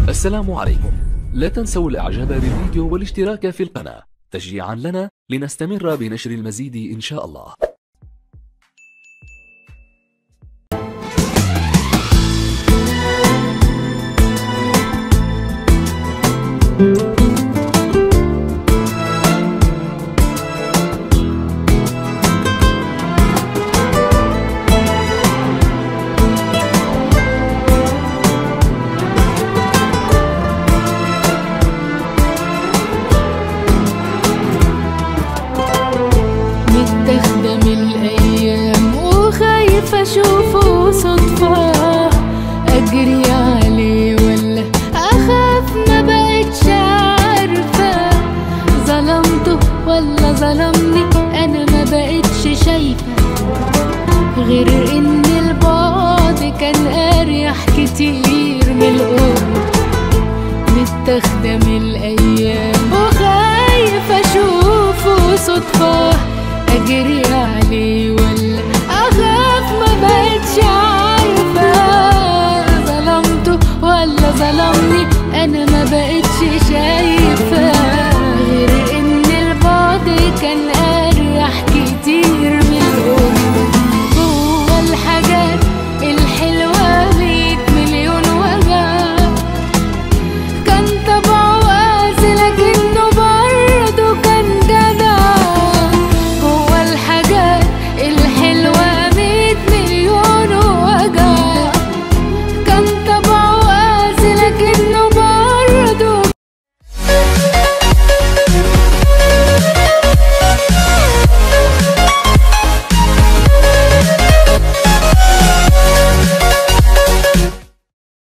السلام عليكم لا تنسوا الاعجاب بالفيديو والاشتراك في القناة تشجيعا لنا لنستمر بنشر المزيد ان شاء الله متاخدة من الأيام وخايفة أشوفه صدفة أجري عليه ولا أخاف ما بقتش عارفة ظلمته ولا ظلمني أنا ما بقتش شايفة غير إن البعد كان أريح كتير من القرب متاخدة من الأيام وخايفة أشوفه صدفة أجري عليه ولا أخاف ما بقتش عارفة ظلمته ولا ظلمني